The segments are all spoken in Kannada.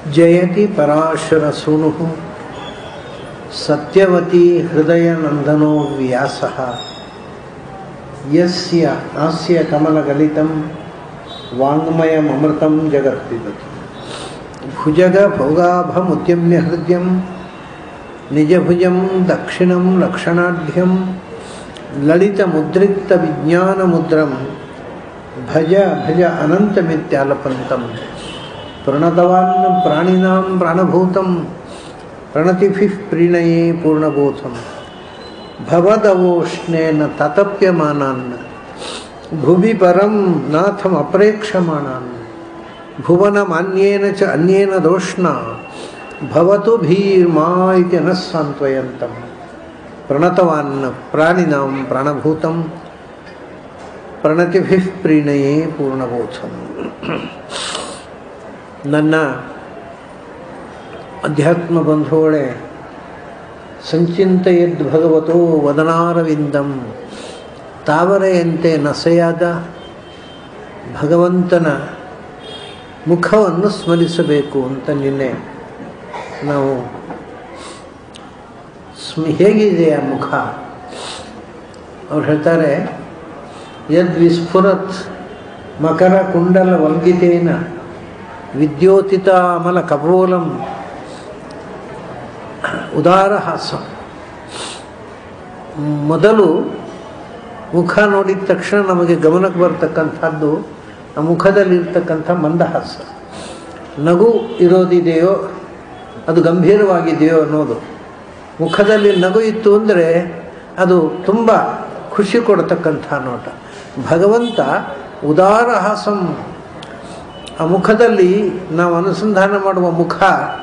ಜಯತಿ ಪರಾಶರ ಸೂನು ಸತ್ಯವತಿ ಹೃದಯನಂದನೋ ವ್ಯಾಸ ಯಸ್ಯ ಹಾಸ್ಯ ಕಮಲಗಲಿತಂ ವಾङ्मयममृतं जगत्पिबति भुजगभोगाभमुद्यम्य हृद्यं निजभुजं दक्षिणं लक्षणाढ्यं ललितमुद्रिक्तविज्ञानमुद्रं भज भज अनन्तमित्यालपन्तं प्रणतवान् प्राणिनां प्राणभूतं प्रणतिभिः प्रीणये पूर्णबोधं भवदवोष्णेन ततप्यमानान् भुवि परं नाथमप्रेक्षमाणान् भुवनमान्येन च अन्येन दोष्णा भवतु भीर्मा इति नः सान्त्वयन्तं प्रणतवान् प्राणिनां प्राणभूतं ಪ್ರಣತಿಭಿಃ ಪ್ರೀಣಯೇ ಪೂರ್ಣಬೋಧಂ ನನ್ನ ಅಧ್ಯಾತ್ಮ ಬಂಧುಗಳೇ ಸಂಚಿಂತೆಯದ್ ಭಗವತೋ ವದನಾರವಿಂದಂ ತಾವರೆಯಂತೆ ನಸೆಯಾದ ಭಗವಂತನ ಮುಖವನ್ನು ಸ್ಮರಿಸಬೇಕು ಅಂತ ನಿನ್ನೆ ನಾವು ಸ್ಮ ಹೇಗಿದೆ ಆ ಮುಖ ಅವ್ರು ಹೇಳ್ತಾರೆ ಯದ್ ವಿಸ್ಫುರತ್ ಮಕರ ಕುಂಡಲ ವಲ್ಗಿತೇನ ವಿದ್ಯೋತಿತ ಅಮಲ ಕಪೋಲಂ ಉದಾರಹಾಸ ಮೊದಲು ಮುಖ ನೋಡಿದ ತಕ್ಷಣ ನಮಗೆ ಗಮನಕ್ಕೆ ಬರ್ತಕ್ಕಂಥದ್ದು ಆ ಮುಖದಲ್ಲಿರ್ತಕ್ಕಂಥ ಮಂದಹಾಸ ನಗು ಇರೋದಿದೆಯೋ ಅದು ಗಂಭೀರವಾಗಿದೆಯೋ ಅನ್ನೋದು ಮುಖದಲ್ಲಿ ನಗು ಇತ್ತು ಅಂದರೆ ಅದು ತುಂಬ ಖುಷಿ ಕೊಡ್ತಕ್ಕಂಥ ನೋಟ ಭಗವಂತ ಉದಾರಹಾಸಂ ಆ ಮುಖದಲ್ಲಿ ನಾವು ಅನುಸಂಧಾನ ಮಾಡುವ ಮುಖ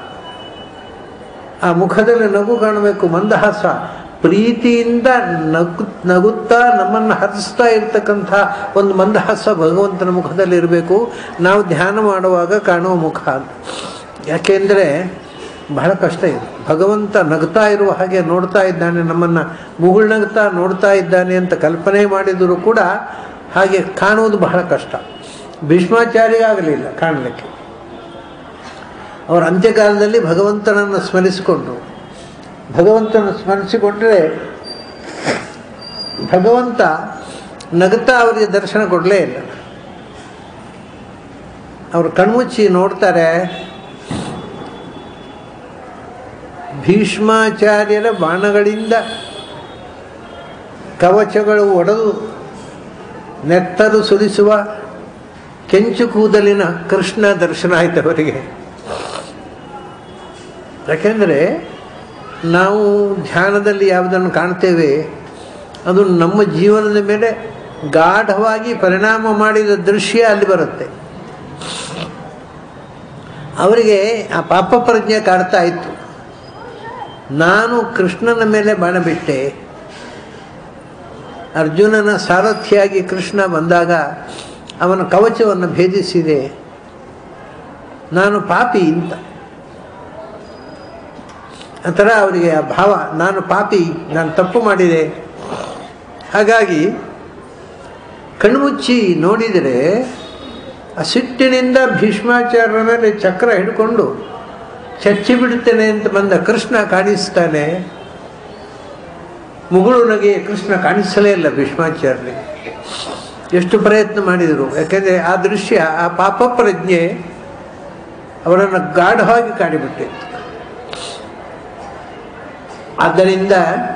ಆ ಮುಖದಲ್ಲಿ ನಗು ಕಾಣಬೇಕು ಮಂದಹಾಸ ಪ್ರೀತಿಯಿಂದ ನಗು ನಗುತ್ತಾ ನಮ್ಮನ್ನು ಹರಿಸ್ತಾ ಇರ್ತಕ್ಕಂಥ ಒಂದು ಮಂದಹಾಸ ಭಗವಂತನ ಮುಖದಲ್ಲಿ ಇರಬೇಕು ನಾವು ಧ್ಯಾನ ಮಾಡುವಾಗ ಕಾಣುವ ಮುಖ ಅಂತ ಯಾಕೆಂದರೆ ಬಹಳ ಕಷ್ಟ ಇದೆ ಭಗವಂತ ನಗ್ತಾ ಇರುವ ಹಾಗೆ ನೋಡ್ತಾ ಇದ್ದಾನೆ ನಮ್ಮನ್ನು ಮುಗುಳ್ನಗ್ತಾ ನೋಡ್ತಾ ಇದ್ದಾನೆ ಅಂತ ಕಲ್ಪನೆ ಮಾಡಿದರೂ ಕೂಡ ಹಾಗೆ ಕಾಣುವುದು ಬಹಳ ಕಷ್ಟ ಭೀಷ್ಮಾಚಾರ್ಯಾಗಲಿಲ್ಲ ಕಾಣಲಿಕ್ಕೆ ಅವರ ಅಂತ್ಯಕಾಲದಲ್ಲಿ ಭಗವಂತನನ್ನು ಸ್ಮರಿಸಿಕೊಂಡ್ರು ಭಗವಂತನ ಸ್ಮರಿಸಿಕೊಂಡ್ರೆ ಭಗವಂತ ನಗುತ್ತಾ ಅವರಿಗೆ ದರ್ಶನ ಕೊಡಲೇ ಇಲ್ಲ ಅವರು ಕಣ್ಮುಚ್ಚಿ ನೋಡ್ತಾರೆ ಭೀಷ್ಮಾಚಾರ್ಯರ ಬಾಣಗಳಿಂದ ಕವಚಗಳು ಒಡೆದು ನೆತ್ತರು ಸುರಿಸುವ ಕೆಂಚು ಕೂದಲಿನ ಕೃಷ್ಣ ದರ್ಶನ ಆಯ್ತು ಅವರಿಗೆ ಯಾಕೆಂದರೆ ನಾವು ಧ್ಯಾನದಲ್ಲಿ ಯಾವುದನ್ನು ಕಾಣ್ತೇವೆ ಅದು ನಮ್ಮ ಜೀವನದ ಮೇಲೆ ಗಾಢವಾಗಿ ಪರಿಣಾಮ ಮಾಡಿದ ದೃಶ್ಯ ಅಲ್ಲಿ ಬರುತ್ತೆ ಅವರಿಗೆ ಆ ಪಾಪ ಪ್ರಜ್ಞೆ ಕಾಡ್ತಾ ಇತ್ತು ನಾನು ಕೃಷ್ಣನ ಮೇಲೆ ಬಾಣ ಬಿಟ್ಟೆ ಅರ್ಜುನನ ಸಾರಥಿಯಾಗಿ ಕೃಷ್ಣ ಬಂದಾಗ ಅವನ ಕವಚವನ್ನು ಭೇದಿಸಿದೆ ನಾನು ಪಾಪಿ ಅಂತ ಆ ಥರ ಅವರಿಗೆ ಆ ಭಾವ ನಾನು ಪಾಪಿ ನಾನು ತಪ್ಪು ಮಾಡಿದೆ ಹಾಗಾಗಿ ಕಣ್ಮುಚ್ಚಿ ನೋಡಿದರೆ ಆ ಸಿಟ್ಟಿನಿಂದ ಭೀಷ್ಮಾಚಾರ್ಯರ ಮೇಲೆ ಚಕ್ರ ಹಿಡ್ಕೊಂಡು ಚಚ್ಚಿ ಬಿಡ್ತೇನೆ ಅಂತ ಬಂದ ಕೃಷ್ಣ ಕಾಣಿಸ್ತಾನೆ ಮುಗುಳು ನಗೆ ಕೃಷ್ಣ ಕಾಣಿಸಲೇ ಇಲ್ಲ ಭೀಷ್ಮಾಚಾರ್ಯ ಎಷ್ಟು ಪ್ರಯತ್ನ ಮಾಡಿದರು ಯಾಕೆಂದರೆ ಆ ದೃಶ್ಯ ಆ ಪಾಪ ಪ್ರಜ್ಞೆ ಅವರನ್ನು ಗಾಢವಾಗಿ ಕಾಡಿಬಿಟ್ಟಿತ್ತು ಆದ್ದರಿಂದ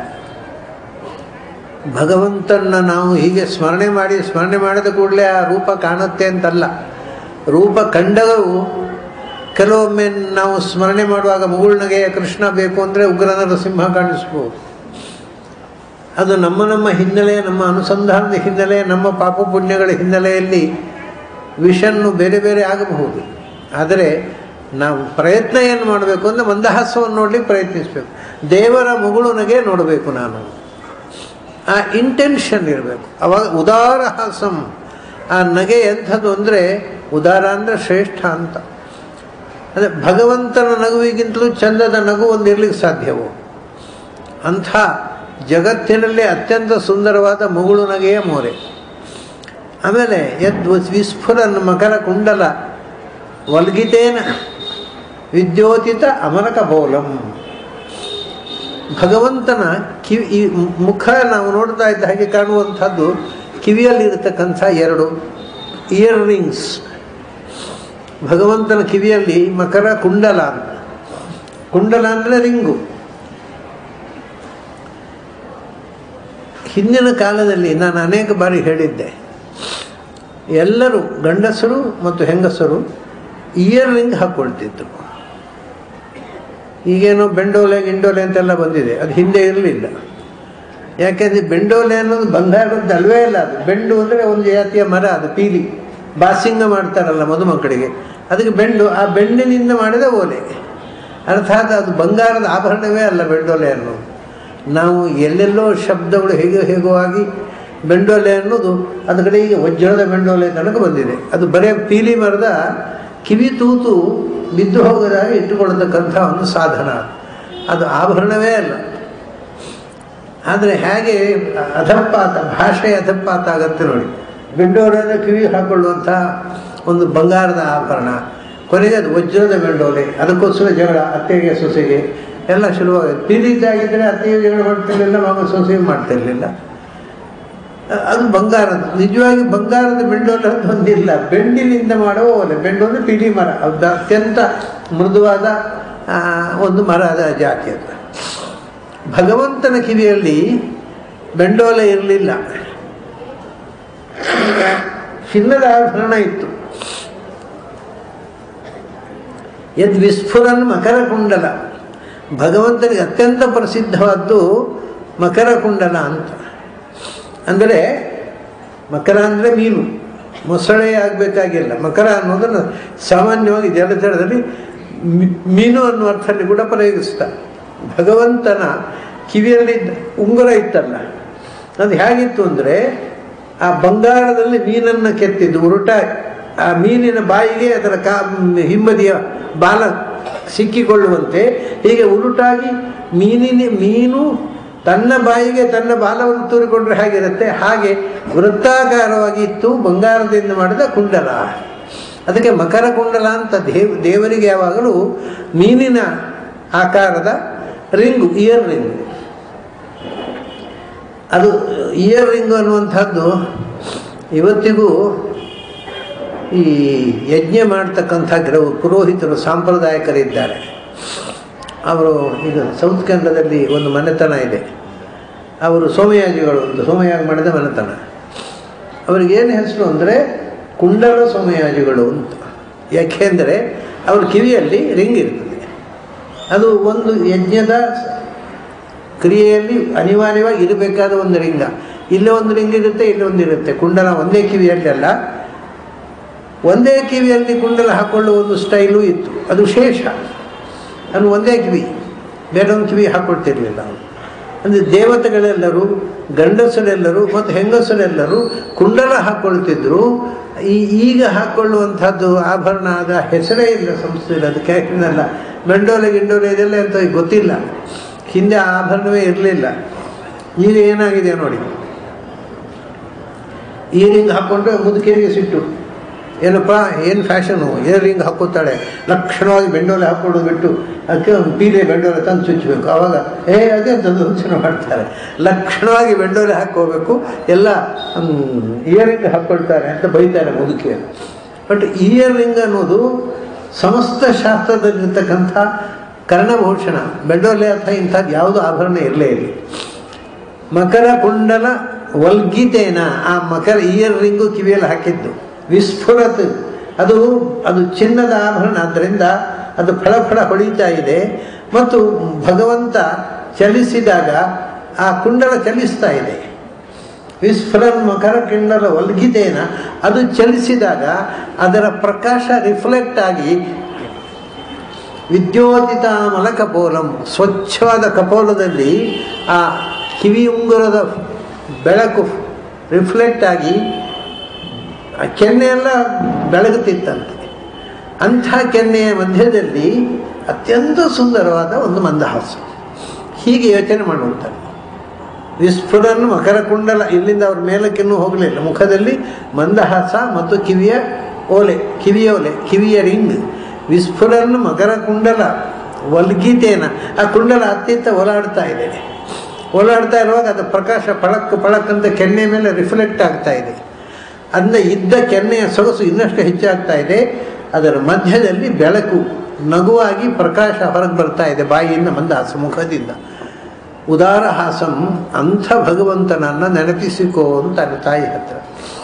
ಭಗವಂತನ ನಾವು ಹೀಗೆ ಸ್ಮರಣೆ ಮಾಡಿ ಸ್ಮರಣೆ ಮಾಡಿದ ಕೂಡಲೇ ಆ ರೂಪ ಕಾಣುತ್ತೆ ಅಂತಲ್ಲ ರೂಪ ಕಂಡವು ಕೆಲವೊಮ್ಮೆ ನಾವು ಸ್ಮರಣೆ ಮಾಡುವಾಗ ಮುಗುಳ್ನಗೆಯ ಕೃಷ್ಣ ಬೇಕು ಅಂದರೆ ಉಗ್ರ ನರಸಿಂಹ ಕಾಣಿಸ್ಬೋದು ಅದು ನಮ್ಮ ನಮ್ಮ ಹಿನ್ನೆಲೆ ನಮ್ಮ ಅನುಸಂಧಾನದ ಹಿನ್ನೆಲೆ ನಮ್ಮ ಪಾಪ ಪುಣ್ಯಗಳ ಹಿನ್ನೆಲೆಯಲ್ಲಿ ವಿಷನ್ನು ಬೇರೆ ಬೇರೆ ಆಗಬಹುದು ಆದರೆ ನಾವು ಪ್ರಯತ್ನ ಏನು ಮಾಡಬೇಕು ಅಂದರೆ ಮಂದಹಾಸವನ್ನು ನೋಡಲಿಕ್ಕೆ ಪ್ರಯತ್ನಿಸಬೇಕು ದೇವರ ಮುಗುಳುನಗೆ ನೋಡಬೇಕು ನಾನು ಆ ಇಂಟೆನ್ಷನ್ ಇರಬೇಕು ಅವಾಗ ಉದಾರ ಹಾಸಂ ಆ ನಗೆ ಎಂಥದ್ದು ಅಂದರೆ ಉದಾರ ಅಂದರೆ ಶ್ರೇಷ್ಠ ಅಂತ ಅದೇ ಭಗವಂತನ ನಗುವಿಗಿಂತಲೂ ಚಂದದ ನಗು ಒಂದು ಇರ್ಲಿಕ್ಕೆ ಸಾಧ್ಯವೋ ಅಂಥ ಜಗತ್ತಿನಲ್ಲಿ ಅತ್ಯಂತ ಸುಂದರವಾದ ಮುಗುಳು ನಗೆಯ ಮೋರೆ ಆಮೇಲೆ ಯದ್ ವಿಸ್ಫುರನ್ ಮಕರ ಕುಂಡಲ ವಲ್ಗಿತೇನ ವಿದ್ಯೋತಿತ ಅಮರಕ ಬೋಲಂ ಭಗವಂತನ ಕಿವಿ ಈ ಮುಖ ನಾವು ನೋಡ್ತಾ ಇದ್ದ ಹಾಗೆ ಕಾಣುವಂಥದ್ದು ಕಿವಿಯಲ್ಲಿರತಕ್ಕಂಥ ಎರಡು ಇಯರ್ ರಿಂಗ್ಸ್ ಭಗವಂತನ ಕಿವಿಯಲ್ಲಿ ಮಕರ ಕುಂಡಲ ಅಂತ ಕುಂಡಲ ಅಂದರೆ ರಿಂಗು ಹಿಂದಿನ ಕಾಲದಲ್ಲಿ ನಾನು ಅನೇಕ ಬಾರಿ ಹೇಳಿದ್ದೆ ಎಲ್ಲರೂ ಗಂಡಸರು ಮತ್ತು ಹೆಂಗಸರು ಇಯರ್ ರಿಂಗ್ ಹಾಕ್ಕೊಳ್ತಿದ್ರು ಈಗೇನೋ ಬೆಂಡೋಲೆ ಗಿಂಡೋಲೆ ಅಂತೆಲ್ಲ ಬಂದಿದೆ ಅದು ಹಿಂದೆ ಇರಲಿಲ್ಲ ಯಾಕೆಂದರೆ ಬೆಂಡೋಲೆ ಅನ್ನೋದು ಬಂಗಾರದ್ದು ಅಲ್ವೇ ಇಲ್ಲ ಅದು ಬೆಂಡು ಅಂದರೆ ಒಂದು ಜಾತಿಯ ಮರ ಅದು ಪೀಲಿ ಬಾಸಿಂಗ ಮಾಡ್ತಾರಲ್ಲ ಮದುಮಕ್ಕಳಿಗೆ ಅದಕ್ಕೆ ಬೆಂಡು ಆ ಬೆಂಡಿನಿಂದ ಮಾಡಿದ ಓಲೆ ಅರ್ಥಾತ್ ಅದು ಬಂಗಾರದ ಆಭರಣವೇ ಅಲ್ಲ ಬೆಂಡೋಲೆ ಅನ್ನೋದು ನಾವು ಎಲ್ಲೆಲ್ಲೋ ಶಬ್ದಗಳು ಹೇಗೋ ಹೇಗೋ ಆಗಿ ಬೆಂಡೋಲೆ ಅನ್ನೋದು ಅದ ಕಡೆ ಈಗ ವಜ್ರದ ಬೆಂಡೋಲೆ ತನಕ ಬಂದಿದೆ ಅದು ಬರೇ ಪೀಲಿ ಮರದ ಕಿವಿ ತೂತು ಬಿದ್ದು ಹೋಗದಾಗ ಇಟ್ಟುಕೊಳ್ಳತಕ್ಕಂಥ ಒಂದು ಸಾಧನ ಅದು ಆಭರಣವೇ ಅಲ್ಲ ಆದರೆ ಹೇಗೆ ಅಧಪಾತ ಭಾಷೆ ಅಧಪಾತ ಆಗತ್ತೆ ನೋಡಿ ಬೆಂಡೋಲೆ ಕಿವಿ ಹಾಕೊಳ್ಳುವಂಥ ಒಂದು ಬಂಗಾರದ ಆಭರಣ ಕೊನೆಗೆ ಅದು ವಜ್ರದ ಬೆಂಡೋಲೆ ಅದಕ್ಕೋಸ್ಕರ ಜಗಳ ಅತ್ತೆಗೆ ಸೊಸೆಗೆ ಎಲ್ಲ ಶುರುವಾಗುತ್ತೆ ಪೀಡಿತಾಗಿದ್ದರೆ ಅತ್ತೆಗೆ ಜಗಳ ಮಾಡ್ತಿರ್ಲಿಲ್ಲ ಮಗ ಸೊಸೆಗೆ ಮಾಡ್ತಿರ್ಲಿಲ್ಲ ಅದು ಬಂಗಾರದ ನಿಜವಾಗಿ ಬಂಗಾರದ ಬೆಂಡೋಲೆ ಅಂತ ಒಂದಿಲ್ಲ ಬೆಂಡಿನಿಂದ ಮಾಡುವ ಓಲೆ ಬೆಂಡು ಅಂದರೆ ಪಿಡಿ ಮರ ಅದು ಅತ್ಯಂತ ಮೃದುವಾದ ಒಂದು ಮರದ ಜಾತಿ ಅದು ಭಗವಂತನ ಕಿವಿಯಲ್ಲಿ ಬೆಂಡೋಲೆ ಇರಲಿಲ್ಲ ಚಿನ್ನದ ಆಭರಣ ಇತ್ತು ಯದ್ ವಿಸ್ಫುರನ್ ಮಕರ ಕುಂಡಲ ಭಗವಂತನಿಗೆ ಅತ್ಯಂತ ಪ್ರಸಿದ್ಧವಾದ್ದು ಮಕರ ಕುಂಡಲ ಅಂತ ಅಂದರೆ ಮಕರ ಅಂದರೆ ಮೀನು ಮೊಸಳೆ ಆಗಬೇಕಾಗಿಲ್ಲ ಮಕರ ಅನ್ನೋದನ್ನು ಸಾಮಾನ್ಯವಾಗಿ ಜಲಚರದಲ್ಲಿ ಮೀನು ಅನ್ನುವ ಅರ್ಥದಲ್ಲಿ ಕೂಡ ಪ್ರಯೋಗಿಸ್ತಾರೆ ಭಗವಂತನ ಕಿವಿಯಲ್ಲಿ ಉಂಗುರ ಇತ್ತಲ್ಲ ಅದು ಹೇಗಿತ್ತು ಅಂದರೆ ಆ ಬಂಗಾರದಲ್ಲಿ ಮೀನನ್ನು ಕೆತ್ತಿದ್ದು ಉರುಟ ಆ ಮೀನಿನ ಬಾಯಿಗೆ ಅದರ ಕಾ ಹಿಂಬದಿಯ ಬಾಲ ಸಿಕ್ಕಿಕೊಳ್ಳುವಂತೆ ಹೀಗೆ ಉರುಟಾಗಿ ಮೀನಿನ ಮೀನು ತನ್ನ ಬಾಯಿಗೆ ತನ್ನ ಬಾಲವನ್ನು ತೂರಿಕೊಂಡ್ರೆ ಹೇಗಿರುತ್ತೆ ಹಾಗೆ ವೃತ್ತಾಕಾರವಾಗಿ ಇತ್ತು ಬಂಗಾರದಿಂದ ಮಾಡಿದ ಕುಂಡಲ ಅದಕ್ಕೆ ಮಕರ ಕುಂಡಲ ಅಂತ ದೇವ್ ದೇವರಿಗೆ ಯಾವಾಗಲೂ ಮೀನಿನ ಆಕಾರದ ರಿಂಗು ಇಯರ್ ರಿಂಗ್ ಅದು ಇಯರ್ ರಿಂಗು ಅನ್ನುವಂಥದ್ದು ಇವತ್ತಿಗೂ ಈ ಯಜ್ಞ ಮಾಡ್ತಕ್ಕಂಥ ಗ್ರ ಪುರೋಹಿತರು ಸಾಂಪ್ರದಾಯಿಕರಿದ್ದಾರೆ ಅವರು ಈಗ ಸೌತ್ ಕನ್ನಡದಲ್ಲಿ ಒಂದು ಮನೆತನ ಇದೆ ಅವರು ಸೋಮಯಾಜಿಗಳು ಅಂತ ಸೋಮಯಾಗ ಮಾಡಿದ ಮನೆತನ ಅವ್ರಿಗೇನು ಹೆಸರು ಅಂದರೆ ಕುಂಡಲ ಸೋಮಯಾಜಿಗಳು ಅಂತ ಯಾಕೆಂದರೆ ಅವ್ರ ಕಿವಿಯಲ್ಲಿ ರಿಂಗ್ ಇರ್ತದೆ ಅದು ಒಂದು ಯಜ್ಞದ ಕ್ರಿಯೆಯಲ್ಲಿ ಅನಿವಾರ್ಯವಾಗಿ ಇರಬೇಕಾದ ಒಂದು ರಿಂಗ ಇಲ್ಲೇ ಒಂದು ರಿಂಗ್ ಇರುತ್ತೆ ಇಲ್ಲೇ ಒಂದು ಇರುತ್ತೆ ಕುಂಡಲ ಒಂದೇ ಕಿವಿಯಲ್ಲಿ ಅಲ್ಲ ಒಂದೇ ಕಿವಿಯಲ್ಲಿ ಕುಂಡಲ ಹಾಕೊಳ್ಳುವ ಒಂದು ಸ್ಟೈಲು ಇತ್ತು ಅದು ಶೇಷ ಅದು ಒಂದೇ ಕಿವಿ ಬೇರೊಂದು ಕಿವಿ ಹಾಕೊಳ್ತಿರ್ಲಿಲ್ಲ ಅವನು ಅಂದರೆ ದೇವತೆಗಳೆಲ್ಲರೂ ಗಂಡಸರೆಲ್ಲರೂ ಮತ್ತು ಹೆಂಗಸರೆಲ್ಲರೂ ಕುಂಡಲ ಹಾಕ್ಕೊಳ್ತಿದ್ರು ಈ ಈಗ ಹಾಕ್ಕೊಳ್ಳುವಂಥದ್ದು ಆಭರಣ ಆದ ಹೆಸರೇ ಇಲ್ಲ ಸಂಸ್ಥೆಯಲ್ಲಿ ಅದಕ್ಕೆ ಯಾಕಿನಲ್ಲ ಮೆಂಡೋಲೆ ಗಿಂಡೋಲೆ ಇದೆಲ್ಲ ಅಂತ ಗೊತ್ತಿಲ್ಲ ಹಿಂದೆ ಆ ಆಭರಣವೇ ಇರಲಿಲ್ಲ ಈಗ ಏನಾಗಿದೆ ನೋಡಿ ಇಯರಿಂಗ್ ಹಾಕ್ಕೊಂಡ್ರೆ ಮುದುಕಿಯರಿಗೆ ಸಿಟ್ಟು ಏನಪ್ಪ ಏನು ಫ್ಯಾಷನು ಇಯರಿಂಗ್ ಹಾಕೋತಾಳೆ ಲಕ್ಷಣವಾಗಿ ಬೆಂಡೋಲೆ ಹಾಕ್ಕೊಳ್ಳೋದು ಬಿಟ್ಟು ಅದಕ್ಕೆ ಒಂದು ಪೀಲೆ ಬೆಂಡೋಲೆ ತಂದು ಚುಚ್ಚಬೇಕು ಆವಾಗ ಏ ಅದೇ ಅಂತ ಯೋಚನೆ ಮಾಡ್ತಾರೆ ಲಕ್ಷಣವಾಗಿ ಬೆಂಡೋಲೆ ಹಾಕ್ಕೋಬೇಕು ಎಲ್ಲ ಇಯರಿಂಗ್ ಹಾಕ್ಕೊಳ್ತಾರೆ ಅಂತ ಬೈತಾರೆ ಮುದುಕಿಯರು ಬಟ್ ಇಯರಿಂಗ್ ಅನ್ನೋದು ಸಮಸ್ತ ಶಾಸ್ತ್ರದಲ್ಲಿರ್ತಕ್ಕಂಥ ಕರ್ಣಭೂಷಣ ಬೆಂಡೋಲೆ ಅಥವಾ ಇಂಥದ್ದು ಯಾವುದು ಆಭರಣ ಇರಲೇ ಇಲ್ಲ ಮಕರ ಕುಂಡಲ ವಲ್ಗಿತೇನ ಆ ಮಕರ ಇಯರ್ ರಿಂಗು ಕಿವಿಯಲ್ಲಿ ಹಾಕಿದ್ದು ವಿಸ್ಫುರತ್ ಅದು ಅದು ಚಿನ್ನದ ಆಭರಣ ಆದ್ದರಿಂದ ಅದು ಫಳ ಫಳ ಹೊಳಿತಾ ಇದೆ ಮತ್ತು ಭಗವಂತ ಚಲಿಸಿದಾಗ ಆ ಕುಂಡಲ ಚಲಿಸ್ತಾ ಇದೆ ವಿಸ್ಫುರನ್ ಮಕರ ಕುಂಡಲ ವಲ್ಗಿತೇನ ಅದು ಚಲಿಸಿದಾಗ ಅದರ ಪ್ರಕಾಶ ರಿಫ್ಲೆಕ್ಟ್ ಆಗಿ ವಿದ್ಯೋತಿತ ಮಲ ಕಪೋಲಂ ಸ್ವಚ್ಛವಾದ ಕಪೋಲದಲ್ಲಿ ಆ ಕಿವಿ ಉಂಗುರದ ಬೆಳಕು ರಿಫ್ಲೆಕ್ಟ್ ಆಗಿ ಆ ಕೆನ್ನೆಯೆಲ್ಲ ಬೆಳಗುತ್ತಿತ್ತಂತೆ ಅಂಥ ಕೆನ್ನೆಯ ಮಧ್ಯದಲ್ಲಿ ಅತ್ಯಂತ ಸುಂದರವಾದ ಒಂದು ಮಂದಹಾಸ ಹೀಗೆ ಯೋಚನೆ ಮಾಡುವಂಥದ್ದು ವಿಸ್ಫುರನ್ ಮಕರ ಕುಂಡಲ ಇಲ್ಲಿಂದ ಅವ್ರ ಮೇಲಕ್ಕಿನ್ನೂ ಹೋಗಲಿಲ್ಲ ಮುಖದಲ್ಲಿ ಮಂದಹಾಸ ಮತ್ತು ಕಿವಿಯ ಓಲೆ ಕಿವಿಯ ಓಲೆ ಕಿವಿಯ ರಿಂಗ್ ವಿಸ್ಫುರನ್ ಮಕರ ಕುಂಡಲ ವಲ್ಗಿತೇನ ಆ ಕುಂಡಲ ಅತ್ತಿತ್ತ ಓಲಾಡ್ತಾ ಇದೆ ಓಲಾಡ್ತಾ ಇರುವಾಗ ಅದು ಪ್ರಕಾಶ ಪಳಕ್ ಪಳಕ್ ಅಂತ ಕೆನ್ನೆ ಮೇಲೆ ರಿಫ್ಲೆಕ್ಟ್ ಆಗ್ತಾ ಇದೆ ಅಂದ ಇದ್ದ ಕೆನ್ನೆಯ ಸೊಗಸು ಇನ್ನಷ್ಟು ಹೆಚ್ಚಾಗ್ತಾ ಇದೆ ಅದರ ಮಧ್ಯದಲ್ಲಿ ಬೆಳಕು ನಗುವಾಗಿ ಪ್ರಕಾಶ ಹೊರಗೆ ಬರ್ತಾ ಇದೆ ಬಾಯಿಯಿಂದ ಮಂದಹಾಸ ಮುಖದಿಂದ ಉದಾರ ಹಾಸಂ ಅಂಥ ಭಗವಂತನನ್ನು ನೆನಪಿಸಿಕೋ ಅಂತಾನೆ ತಾಯಿ ಹತ್ರ